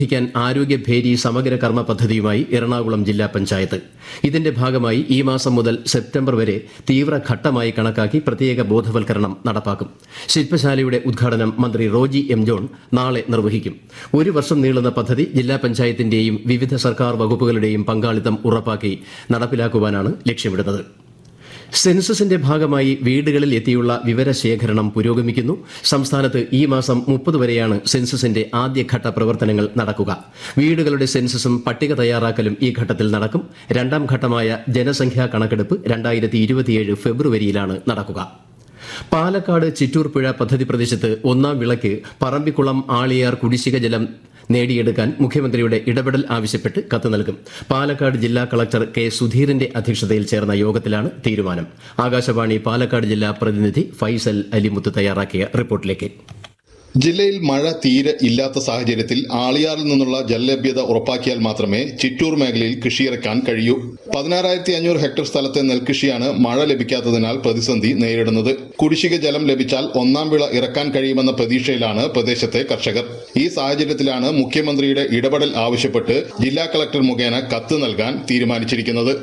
ക്കാൻ ആരോഗ്യഭേരി സമഗ്ര കർമ്മ പദ്ധതിയുമായി എറണാകുളം ജില്ലാ പഞ്ചായത്ത് ഇതിന്റെ ഭാഗമായി ഈ മാസം മുതൽ സെപ്റ്റംബർ വരെ തീവ്രഘട്ടമായി കണക്കാക്കി പ്രത്യേക ബോധവൽക്കരണം നടപ്പാക്കും ശില്പശാലയുടെ ഉദ്ഘാടനം മന്ത്രി റോജി എം ജോൺ നാളെ നിർവഹിക്കും ഒരു വർഷം നീളുന്ന പദ്ധതി ജില്ലാ പഞ്ചായത്തിന്റെയും വിവിധ സർക്കാർ വകുപ്പുകളുടെയും പങ്കാളിത്തം ഉറപ്പാക്കി നടപ്പിലാക്കുവാനാണ് ലക്ഷ്യമിടുന്നത് സെൻസസിന്റെ ഭാഗമായി വീടുകളിൽ എത്തിയുള്ള വിവരശേഖരണം പുരോഗമിക്കുന്നു സംസ്ഥാനത്ത് ഈ മാസം മുപ്പത് വരെയാണ് സെൻസസിന്റെ ആദ്യഘട്ട പ്രവർത്തനങ്ങൾ നടക്കുക വീടുകളുടെ സെൻസസും പട്ടിക തയ്യാറാക്കലും ഈ ഘട്ടത്തിൽ നടക്കും രണ്ടാം ഘട്ടമായ ജനസംഖ്യാ കണക്കെടുപ്പ് രണ്ടായിരത്തി ഇരുപത്തിയേഴ് ഫെബ്രുവരിയിലാണ് നടക്കുക പാലക്കാട് ചിറ്റൂർ പുഴ പദ്ധതി പ്രദേശത്ത് ഒന്നാം വിളയ്ക്ക് പറമ്പിക്കുളം ആളിയാർ കുടിശ്ശിക ജലം നേടിയെടുക്കാൻ മുഖ്യമന്ത്രിയുടെ ഇടപെടൽ ആവശ്യപ്പെട്ട് കത്ത് നൽകും പാലക്കാട് ജില്ലാ കളക്ടർ കെ സുധീറിന്റെ അധ്യക്ഷതയിൽ ചേർന്ന യോഗത്തിലാണ് തീരുമാനം ആകാശവാണി പാലക്കാട് ജില്ലാ പ്രതിനിധി ഫൈസൽ അലിമുത്ത് തയ്യാറാക്കിയ റിപ്പോർട്ടിലേക്ക് ജില്ലയിൽ മഴ തീരെ ഇല്ലാത്ത സാഹചര്യത്തിൽ ആളിയാറിൽ നിന്നുള്ള ജലലഭ്യത ഉറപ്പാക്കിയാൽ മാത്രമേ ചിറ്റൂർ മേഖലയിൽ കൃഷിയിറക്കാൻ കഴിയൂ പതിനാറായിരത്തി അഞ്ഞൂറ് ഹെക്ടർ സ്ഥലത്തെ നെൽകൃഷിയാണ് മഴ ലഭിക്കാത്തതിനാൽ പ്രതിസന്ധി നേരിടുന്നത് കുടിശ്ശിക ജലം ലഭിച്ചാൽ ഒന്നാം വിള ഇറക്കാൻ കഴിയുമെന്ന പ്രതീക്ഷയിലാണ് പ്രദേശത്തെ കർഷകർ ഈ സാഹചര്യത്തിലാണ് മുഖ്യമന്ത്രിയുടെ ഇടപെടൽ ആവശ്യപ്പെട്ട് ജില്ലാ കളക്ടർ മുഖേന കത്ത് നൽകാൻ തീരുമാനിച്ചിരിക്കുന്നത്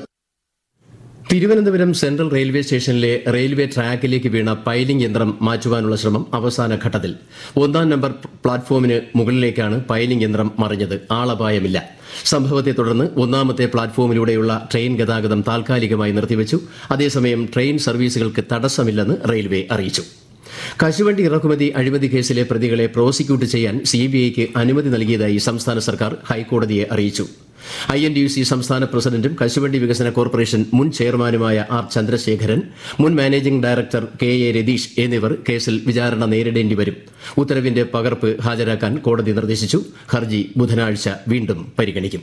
തിരുവനന്തപുരം സെൻട്രൽ റെയിൽവേ സ്റ്റേഷനിലെ റെയിൽവേ ട്രാക്കിലേക്ക് വീണ പൈലിംഗ് യന്ത്രം മാറ്റുവാനുള്ള ശ്രമം അവസാന ഘട്ടത്തിൽ ഒന്നാം നമ്പർ പ്ലാറ്റ്ഫോമിന് മുകളിലേക്കാണ് പൈലിംഗ് യന്ത്രം മറിഞ്ഞത് ആളപായമില്ല സംഭവത്തെ തുടർന്ന് ഒന്നാമത്തെ പ്ലാറ്റ്ഫോമിലൂടെയുള്ള ട്രെയിൻ ഗതാഗതം താൽക്കാലികമായി നിർത്തിവച്ചു അതേസമയം ട്രെയിൻ സർവീസുകൾക്ക് തടസ്സമില്ലെന്ന് റെയിൽവേ അറിയിച്ചു കശുവണ്ടി ഇറക്കുമതി അഴിമതി കേസിലെ പ്രതികളെ പ്രോസിക്യൂട്ട് ചെയ്യാൻ സിബിഐക്ക് അനുമതി നൽകിയതായി സംസ്ഥാന സർക്കാർ ഹൈക്കോടതിയെ അറിയിച്ചു I N D U C സംസ്ഥാന പ്രസിഡന്റും കശുവണ്ടി വികസന കോർപ്പറേഷൻ മുൻ ചെയർമാനുമായ ആർ ചന്ദ്രശേഖരൻ മുൻ managing director K A Ratheesh എന്നിവർ കേസിൽ വിചാരണ നേരിടേണ്ടി വരും ഉത്തരവിന്റെ പകർപ്പ് ഹാജരാക്കാൻ കോടതി നിർദ്ദേശിച്ചു ഹർജി ബുധനാഴ്ച വീണ്ടും പരിഗണിക്കും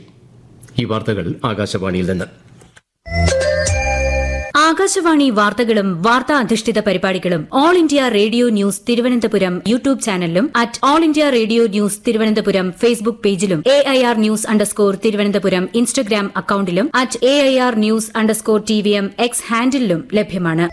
ഈ വാർത്തകൾ ആകാശവാണിയിൽ നിന്ന് ആകാശവാണി വാർത്തകളും വാർത്താ അധിഷ്ഠിത പരിപാടികളും All India Radio news Thiruvananthapuram YouTube ചാനലിലും at All India Radio news Thiruvananthapuram Facebook പേജിലും A I R news underscore Thiruvananthapuram Instagram അക്കൌണ്ടിലും at A I R news underscore T V M X ഹാൻഡിലും ലഭ്യമാണ്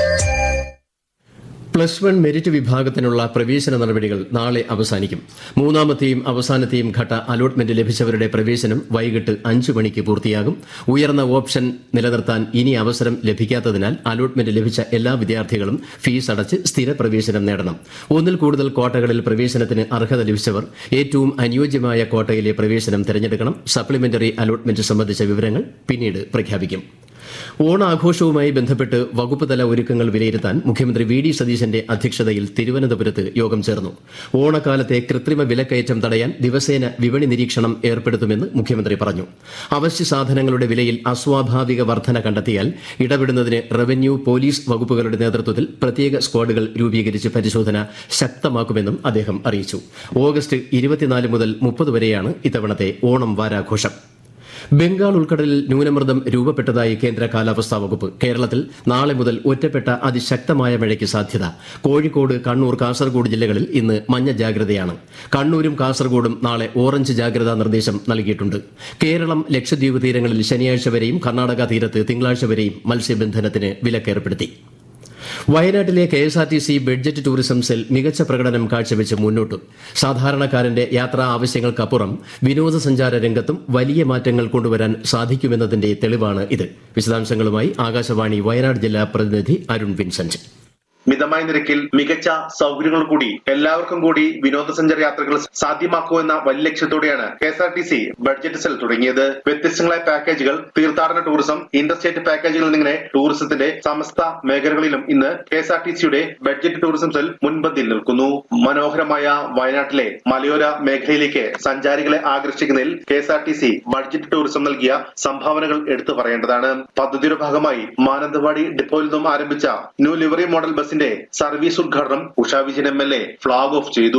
പ്ലസ് വൺ മെരിറ്റ് വിഭാഗത്തിനുള്ള പ്രവേശന നടപടികൾ നാളെ അവസാനിക്കും മൂന്നാമത്തെയും അവസാനത്തെയും ഘട്ട അലോട്ട്മെന്റ് ലഭിച്ചവരുടെ പ്രവേശനം വൈകിട്ട് അഞ്ചു മണിക്ക് പൂർത്തിയാകും ഉയർന്ന ഓപ്ഷൻ നിലനിർത്താൻ ഇനി അവസരം ലഭിക്കാത്തതിനാൽ അലോട്ട്മെന്റ് ലഭിച്ച എല്ലാ വിദ്യാർത്ഥികളും ഫീസ് അടച്ച് സ്ഥിര പ്രവേശനം നേടണം ഒന്നിൽ കൂടുതൽ കോട്ടകളിൽ പ്രവേശനത്തിന് അർഹത ലഭിച്ചവർ ഏറ്റവും അനുയോജ്യമായ കോട്ടയിലെ പ്രവേശനം തിരഞ്ഞെടുക്കണം സപ്ലിമെന്ററി അലോട്ട്മെന്റ് സംബന്ധിച്ച വിവരങ്ങൾ പിന്നീട് പ്രഖ്യാപിക്കും ഓണാഘോഷവുമായി ബന്ധപ്പെട്ട് വകുപ്പ് തല ഒരുക്കങ്ങൾ വിലയിരുത്താൻ മുഖ്യമന്ത്രി വി ഡി സതീശന്റെ അധ്യക്ഷതയിൽ തിരുവനന്തപുരത്ത് യോഗം ചേർന്നു ഓണക്കാലത്തെ കൃത്രിമ വിലക്കയറ്റം തടയാൻ ദിവസേന വിപണി നിരീക്ഷണം ഏർപ്പെടുത്തുമെന്ന് മുഖ്യമന്ത്രി പറഞ്ഞു അവശ്യ സാധനങ്ങളുടെ വിലയിൽ അസ്വാഭാവിക വർധന കണ്ടെത്തിയാൽ ഇടപെടുന്നതിന് റവന്യൂ പോലീസ് വകുപ്പുകളുടെ നേതൃത്വത്തിൽ പ്രത്യേക സ്ക്വാഡുകൾ രൂപീകരിച്ച് പരിശോധന ശക്തമാക്കുമെന്നും അദ്ദേഹം അറിയിച്ചു ഓഗസ്റ്റ് ഇരുപത്തിനാല് മുതൽ മുപ്പത് വരെയാണ് ഇത്തവണത്തെ ഓണം വാരാഘോഷം ബംഗാൾ ഉൾക്കടലിൽ ന്യൂനമർദ്ദം രൂപപ്പെട്ടതായി കേന്ദ്ര കാലാവസ്ഥാ വകുപ്പ് കേരളത്തിൽ നാളെ മുതൽ ഒറ്റപ്പെട്ട അതിശക്തമായ മഴയ്ക്ക് സാധ്യത കോഴിക്കോട് കണ്ണൂർ കാസർഗോഡ് ജില്ലകളിൽ ഇന്ന് മഞ്ഞ ജാഗ്രതയാണ് കണ്ണൂരും കാസർഗോഡും നാളെ ഓറഞ്ച് ജാഗ്രതാ നിർദ്ദേശം നൽകിയിട്ടുണ്ട് കേരളം ലക്ഷദ്വീപ് തീരങ്ങളിൽ ശനിയാഴ്ച വരെയും കർണാടക തീരത്ത് തിങ്കളാഴ്ച വരെയും മത്സ്യബന്ധനത്തിന് വിലക്കേർപ്പെടുത്തി വയനാട്ടിലെ K S R T C budget tourism cell മികച്ച പ്രകടനം കാഴ്ചവെച്ച് മുന്നോട്ടു സാധാരണക്കാരന്റെ യാത്രാ ആവശ്യങ്ങൾക്കപ്പുറം വിനോദസഞ്ചാര രംഗത്തും വലിയ മാറ്റങ്ങൾ കൊണ്ടുവരാൻ സാധിക്കുമെന്നതിന്റെ തെളിവാണ് ഇത് വിശദാംശങ്ങളുമായി ആകാശവാണി വയനാട് ജില്ലാ പ്രതിനിധി അരുൺ വിൻസെന്റ് മിതമായ നിരക്കിൽ മികച്ച സൗകര്യങ്ങൾ കൂടി എല്ലാവർക്കും കൂടി വിനോദസഞ്ചാര യാത്രകൾ സാധ്യമാക്കൂ എന്ന വലിയ ലക്ഷ്യത്തോടെയാണ് K S R T C budget cell തുടങ്ങിയത് വ്യത്യസ്തങ്ങളായ പാക്കേജുകൾ തീർത്ഥാടന ടൂറിസം ഇന്റർസ്റ്റേറ്റ് പാക്കേജുകൾ എന്നിങ്ങനെ ടൂറിസത്തിന്റെ സമസ്ത മേഖലകളിലും ഇന്ന് കെ എസ് ആർ ടി സിയുടെ ബഡ്ജറ്റ് ടൂറിസം സെൽ മുൻപന്തിയിൽ നിൽക്കുന്നു മനോഹരമായ വയനാട്ടിലെ മലയോര മേഖലയിലേക്ക് സഞ്ചാരികളെ ആകർഷിക്കുന്നതിൽ K S R T C budget tourism നൽകിയ സംഭാവനകൾ എടുത്തു പറയേണ്ടതാണ് പദ്ധതിയുടെ ഭാഗമായി മാനന്തവാടി ഡിപ്പോയിൽ നിന്നും ആരംഭിച്ച ന്യൂ ലിവറി മോഡൽ ബസിന്റെ സർവീസ് ഉദ്ഘാടനം Usha Vijayan M L A flag off ചെയ്തു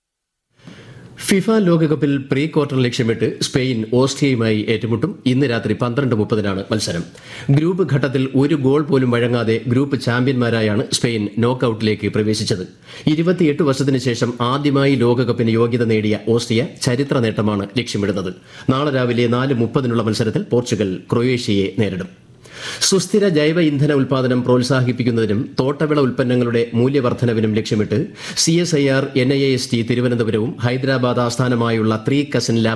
ഫിഫ ലോകകപ്പിൽ പ്രീ ക്വാർട്ടർ ലക്ഷ്യമിട്ട് സ്പെയിൻ ഓസ്ട്രിയയുമായി ഏറ്റുമുട്ടും ഇന്ന് രാത്രി പന്ത്രണ്ട് മുപ്പതിനാണ് മത്സരം ഗ്രൂപ്പ് ഘട്ടത്തിൽ ഒരു ഗോൾ പോലും വഴങ്ങാതെ ഗ്രൂപ്പ് ചാമ്പ്യന്മാരായാണ് സ്പെയിൻ നോക്കൌട്ടിലേക്ക് പ്രവേശിച്ചത് ഇരുപത്തിയെട്ട് വർഷത്തിന് ശേഷം ആദ്യമായി ലോകകപ്പിന് യോഗ്യത നേടിയ ഓസ്ട്രിയ ചരിത്ര നേട്ടമാണ് ലക്ഷ്യമിടുന്നത് നാളെ രാവിലെ നാല് മുപ്പതിനുള്ള മത്സരത്തിൽ പോർച്ചുഗൽ ക്രൊയേഷ്യയെ നേരിടും സുസ്ഥിര ജൈവ ഇന്ധന ഉൽപാദനം പ്രോത്സാഹിപ്പിക്കുന്നതിനും തോട്ടവിള ഉൽപ്പന്നങ്ങളുടെ മൂല്യവർദ്ധനവിനും ലക്ഷ്യമിട്ട് C S I R N I S T തിരുവനന്തപുരവും ഹൈദരാബാദ് ആസ്ഥാനമായുള്ള ത്രീ കസൻ ലാബ്